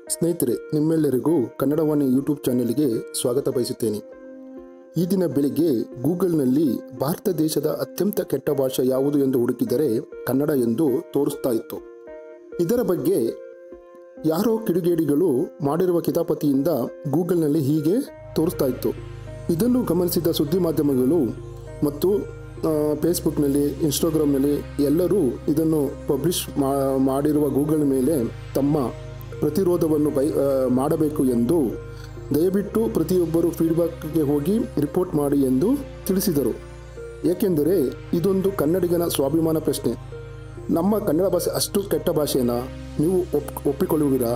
ಸ್ನೇಹಿತರೆ ನಿಮ್ಮೆಲ್ಲರಿಗೂ ಕನ್ನಡವಾಣಿ ಯೂಟ್ಯೂಬ್ ಚಾನೆಲ್ಗೆ ಸ್ವಾಗತ ಬಯಸುತ್ತೇನೆ ಈ ದಿನ ಬೆಳಿಗ್ಗೆ ಗೂಗಲ್ನಲ್ಲಿ ಭಾರತ ದೇಶದ ಅತ್ಯಂತ ಕೆಟ್ಟ ಭಾಷೆ ಯಾವುದು ಎಂದು ಹುಡುಕಿದರೆ ಕನ್ನಡ ಎಂದು ತೋರಿಸ್ತಾ ಇತ್ತು ಇದರ ಬಗ್ಗೆ ಯಾರೋ ಕಿಡಿಗೇಡಿಗಳು ಮಾಡಿರುವ ಕಿತಾಪತಿಯಿಂದ ಗೂಗಲ್ನಲ್ಲಿ ಹೀಗೆ ತೋರಿಸ್ತಾ ಇತ್ತು ಇದನ್ನು ಗಮನಿಸಿದ ಸುದ್ದಿ ಮಾಧ್ಯಮಗಳು ಮತ್ತು ಆ, ಫೇಸ್ಬುಕ್ನಲ್ಲಿ ಇನ್ಸ್ಟಾಗ್ರಾಮ್ನಲ್ಲಿ ಎಲ್ಲರೂ ಇದನ್ನು ಪಬ್ಲಿಷ್ ಮಾ- ಮಾಡಿರುವ ಗೂಗಲ್ ಮೇಲೆ ತಮ್ಮ ಪ್ರತಿರೋಧವನ್ನು ಬೈ ಆ, ಮಾಡಬೇಕು ಎಂದು ದಯವಿಟ್ಟು ಪ್ರತಿಯೊಬ್ಬರು ಫೀಡ್ಬ್ಯಾಕ್ಗೆ ಹೋಗಿ ರಿಪೋರ್ಟ್ ಮಾಡಿ ಎಂದು ತಿಳಿಸಿದರು ಏಕೆಂದರೆ ಇದೊಂದು ಕನ್ನಡಿಗನ ಸ್ವಾಭಿಮಾನ ಪ್ರಶ್ನೆ ನಮ್ಮ ಕನ್ನಡ ಭಾಷೆ ಅಷ್ಟು ಕೆಟ್ಟ ಭಾಷೆನಾ ನೀವು ಒಪ್ ಒಪ್ಪಿಕೊಳ್ಳುವಿರಾ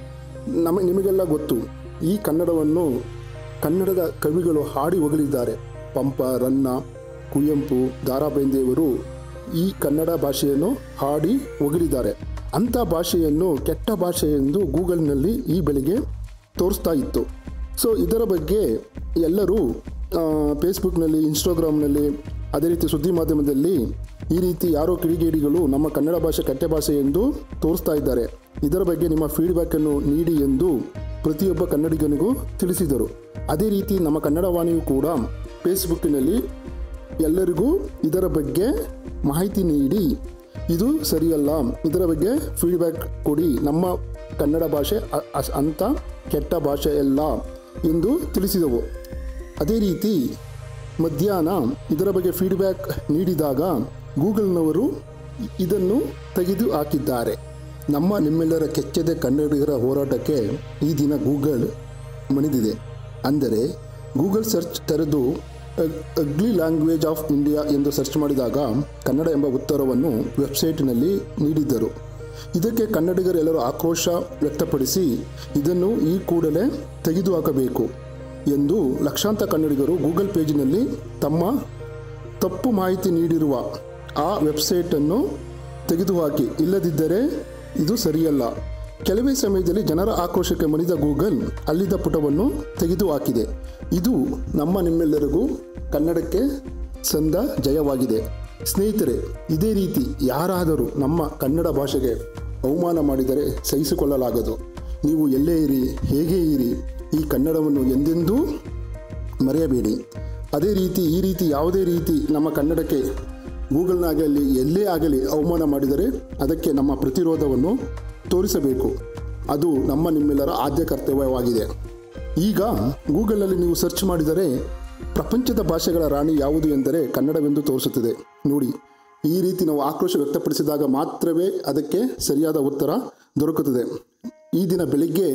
ನಮ ನಿಮಗೆಲ್ಲ ಗೊತ್ತು ಈ ಕನ್ನಡವನ್ನು ಕನ್ನಡದ ಕವಿಗಳು ಹಾಡಿ ಹೊಗಳಿದ್ದಾರೆ ಪಂಪ ರನ್ನ ಕುವೆಂಪು ದಾರಾ ಬೇಂದ್ರೆಯವರು ಈ ಕನ್ನಡ ಭಾಷೆಯನ್ನು ಹಾಡಿ ಹೊಗಳಿದ್ದಾರೆ ಅಂಥ ಭಾಷೆಯನ್ನು ಕೆಟ್ಟ ಭಾಷೆ ಎಂದು ಗೂಗಲ್ನಲ್ಲಿ ಈ ಬೆಳಿಗ್ಗೆ ತೋರಿಸ್ತಾ ಇತ್ತು ಸೊ ಇದರ ಬಗ್ಗೆ ಎಲ್ಲರೂ ಆ, ಫೇಸ್ಬುಕ್ನಲ್ಲಿ ಇನ್ಸ್ಟಾಗ್ರಾಮ್ನಲ್ಲಿ ಅದೇ ರೀತಿ ಸುದ್ದಿ ಮಾಧ್ಯಮದಲ್ಲಿ ಈ ರೀತಿ ಯಾರೋ ಕಿಡಿಗೇಡಿಗಳು ನಮ್ಮ ಕನ್ನಡ ಭಾಷೆ ಕೆಟ್ಟ ಭಾಷೆ ಎಂದು ತೋರಿಸ್ತಾ ಇದ್ದಾರೆ ಇದರ ಬಗ್ಗೆ ನಿಮ್ಮ ಫೀಡ್ಬ್ಯಾಕನ್ನು ನೀಡಿ ಎಂದು ಪ್ರತಿಯೊಬ್ಬ ಕನ್ನಡಿಗನಿಗೂ ತಿಳಿಸಿದರು ಅದೇ ರೀತಿ ನಮ್ಮ ಕನ್ನಡ ವಾಣಿಯು ಕೂಡ ಫೇಸ್ಬುಕ್ಕಿನಲ್ಲಿ ಎಲ್ಲರಿಗೂ ಇದರ ಬಗ್ಗೆ ಮಾಹಿತಿ ನೀಡಿ ಇದು ಸರಿಯಲ್ಲ ಇದರ ಬಗ್ಗೆ ಫೀಡ್ಬ್ಯಾಕ್ ಕೊಡಿ ನಮ್ಮ ಕನ್ನಡ ಭಾಷೆ ಅ- ಅಸ್- ಅಂತ ಕೆಟ್ಟ ಭಾಷೆ ಅಲ್ಲ ಎಂದು ತಿಳಿಸಿದವು ಅದೇ ರೀತಿ ಮಧ್ಯಾಹ್ನ ಇದರ ಬಗ್ಗೆ ಫೀಡ್ಬ್ಯಾಕ್ ನೀಡಿದಾಗ ಗೂಗಲ್ನವರು ಇದನ್ನು ತೆಗೆದು ಹಾಕಿದ್ದಾರೆ ನಮ್ಮ ನಿಮ್ಮೆಲ್ಲರ ಕೆಚ್ಚದ ಕನ್ನಡಿಗರ ಹೋರಾಟಕ್ಕೆ ಈ ದಿನ ಗೂಗಲ್ ಮಣಿದಿದೆ ಅಂದರೆ ಗೂಗಲ್ ಸರ್ಚ್ ತೆರೆದು ಅಗ್ಲಿ ಲ್ಯಾಂಗ್ವೇಜ್ ಆಫ್ ಇಂಡಿಯಾ ಎಂದು ಸರ್ಚ್ ಮಾಡಿದಾಗ ಕನ್ನಡ ಎಂಬ ಉತ್ತರವನ್ನು ವೆಬ್ಸೈಟ್ನಲ್ಲಿ ನೀಡಿದ್ದರು ಇದಕ್ಕೆ ಕನ್ನಡಿಗರೆಲ್ಲರೂ ಆಕ್ರೋಶ ವ್ಯಕ್ತಪಡಿಸಿ ಇದನ್ನು ಈ ಕೂಡಲೇ ತೆಗೆದುಹಾಕಬೇಕು ಎಂದು ಲಕ್ಷಾಂತರ ಕನ್ನಡಿಗರು ಗೂಗಲ್ ಪೇಜಿನಲ್ಲಿ ತಮ್ಮ ತಪ್ಪು ಮಾಹಿತಿ ನೀಡಿರುವ ಆ ವೆಬ್ಸೈಟನ್ನು ತೆಗೆದುಹಾಕಿ ಇಲ್ಲದಿದ್ದರೆ ಇದು ಸರಿಯಲ್ಲ ಕೆಲವೇ ಸಮಯದಲ್ಲಿ ಜನರ ಆಕ್ರೋಶಕ್ಕೆ ಮಣಿದ ಗೂಗಲ್ ಅಲ್ಲಿದ್ದ ಪುಟವನ್ನು ತೆಗೆದುಹಾಕಿದೆ ಇದು ನಮ್ಮ ನಿಮ್ಮೆಲ್ಲರಿಗೂ ಕನ್ನಡಕ್ಕೆ ಸಂದ ಜಯವಾಗಿದೆ ಸ್ನೇಹಿತರೆ ಇದೇ ರೀತಿ ಯಾರಾದರೂ ನಮ್ಮ ಕನ್ನಡ ಭಾಷೆಗೆ ಅವಮಾನ ಮಾಡಿದರೆ ಸಹಿಸಿಕೊಳ್ಳಲಾಗದು ನೀವು ಎಲ್ಲೇ ಇರಿ ಹೇಗೆ ಇರಿ ಈ ಕನ್ನಡವನ್ನು ಎಂದೆಂದೂ ಮರೆಯಬೇಡಿ ಅದೇ ರೀತಿ ಈ ರೀತಿ ಯಾವುದೇ ರೀತಿ ನಮ್ಮ ಕನ್ನಡಕ್ಕೆ ಗೂಗಲ್ನಾಗಲಿ ಎಲ್ಲೇ ಆಗಲಿ ಅವಮಾನ ಮಾಡಿದರೆ ಅದಕ್ಕೆ ನಮ್ಮ ಪ್ರತಿರೋಧವನ್ನು ತೋರಿಸಬೇಕು ಅದು ನಮ್ಮ ನಿಮ್ಮೆಲ್ಲರ ಆದ್ಯ ಕರ್ತವ್ಯವಾಗಿದೆ ಈಗ ಗೂಗಲ್ನಲ್ಲಿ ನೀವು ಸರ್ಚ್ ಮಾಡಿದರೆ ಪ್ರಪಂಚದ ಭಾಷೆಗಳ ರಾಣಿ ಯಾವುದು ಎಂದರೆ ಕನ್ನಡವೆಂದು ತೋರಿಸುತ್ತದೆ ನೋಡಿ ಈ ರೀತಿ ನಾವು ಆಕ್ರೋಶ ವ್ಯಕ್ತಪಡಿಸಿದಾಗ ಮಾತ್ರವೇ ಅದಕ್ಕೆ ಸರಿಯಾದ ಉತ್ತರ ದೊರಕುತ್ತದೆ ಈ ದಿನ ಬೆಳಿಗ್ಗೆ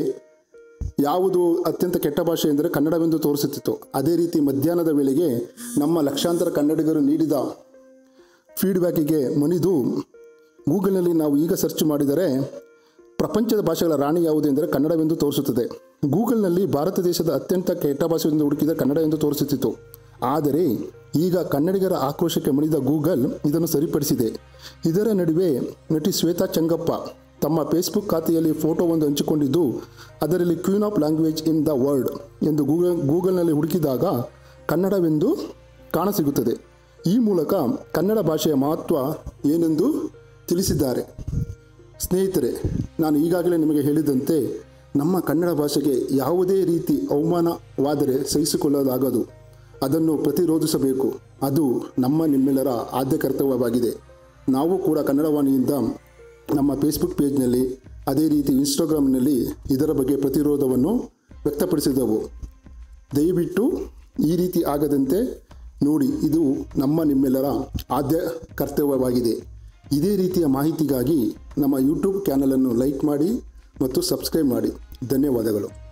ಯಾವುದು ಅತ್ಯಂತ ಕೆಟ್ಟ ಭಾಷೆ ಎಂದರೆ ಕನ್ನಡವೆಂದು ತೋರಿಸುತ್ತಿತ್ತು ಅದೇ ರೀತಿ ಮಧ್ಯಾಹ್ನದ ವೇಳೆಗೆ ನಮ್ಮ ಲಕ್ಷಾಂತರ ಕನ್ನಡಿಗರು ನೀಡಿದ ಫೀಡ್ಬ್ಯಾಕಿಗೆ ಮಣಿದು ಗೂಗಲ್ನಲ್ಲಿ ನಾವು ಈಗ ಸರ್ಚ್ ಮಾಡಿದರೆ ಪ್ರಪಂಚದ ಭಾಷೆಗಳ ರಾಣಿ ಯಾವುದು ಎಂದರೆ ಕನ್ನಡವೆಂದು ತೋರಿಸುತ್ತದೆ ಗೂಗಲ್ನಲ್ಲಿ ಭಾರತ ದೇಶದ ಅತ್ಯಂತ ಕೆಟ್ಟ ಭಾಷೆ ಎಂದು ಹುಡುಕಿದ ಕನ್ನಡ ಎಂದು ತೋರಿಸುತ್ತಿತ್ತು ಆದರೆ ಈಗ ಕನ್ನಡಿಗರ ಆಕ್ರೋಶಕ್ಕೆ ಮಣಿದ ಗೂಗಲ್ ಇದನ್ನು ಸರಿಪಡಿಸಿದೆ ಇದರ ನಡುವೆ ನಟಿ ಶ್ವೇತಾ ಚಂಗಪ್ಪ ತಮ್ಮ ಫೇಸ್ಬುಕ್ ಖಾತೆಯಲ್ಲಿ ಫೋಟೋವೊಂದು ಹಂಚಿಕೊಂಡಿದ್ದು ಅದರಲ್ಲಿ queen of language in the world ಎಂದು ಗೂಗಲ್ ಗೂಗಲ್ನಲ್ಲಿ ಹುಡುಕಿದಾಗ ಕನ್ನಡವೆಂದು ಕಾಣಸಿಗುತ್ತದೆ ಈ ಮೂಲಕ ಕನ್ನಡ ಭಾಷೆಯ ಮಹತ್ವ ಏನೆಂದು ತಿಳಿಸಿದ್ದಾರೆ ಸ್ನೇಹಿತರೆ ನಾನು ಈಗಾಗಲೇ ನಿಮಗೆ ಹೇಳಿದಂತೆ ನಮ್ಮ ಕನ್ನಡ ಭಾಷೆಗೆ ಯಾವುದೇ ರೀತಿ ಅವಮಾನವಾದರೆ ಸಹಿಸಿಕೊಳ್ಳಲಾಗದು ಅದನ್ನು ಪ್ರತಿರೋಧಿಸಬೇಕು ಅದು ನಮ್ಮ ನಿಮ್ಮೆಲ್ಲರ ಆದ್ಯ ಕರ್ತವ್ಯವಾಗಿದೆ ನಾವು ಕೂಡ ಕನ್ನಡವಾಣಿಯಿಂದ ನಮ್ಮ ಫೇಸ್ಬುಕ್ ಪೇಜ್ನಲ್ಲಿ ಅದೇ ರೀತಿ ಇನ್ಸ್ಟಾಗ್ರಾಮ್ನಲ್ಲಿ ಇದರ ಬಗ್ಗೆ ಪ್ರತಿರೋಧವನ್ನು ವ್ಯಕ್ತಪಡಿಸಿದೆವು ದಯವಿಟ್ಟು ಈ ರೀತಿ ಆಗದಂತೆ ನೋಡಿ ಇದು ನಮ್ಮ ನಿಮ್ಮೆಲ್ಲರ ಆದ್ಯ ಕರ್ತವ್ಯವಾಗಿದೆ ಇದೇ ರೀತಿಯ ಮಾಹಿತಿಗಾಗಿ ನಮ್ಮ ಯೂಟ್ಯೂಬ್ ಚಾನಲನ್ನು ಲೈಕ್ ಮಾಡಿ ಮತ್ತು ಸಬ್ಸ್ಕ್ರೈಬ್ ಮಾಡಿ ಧನ್ಯವಾದಗಳು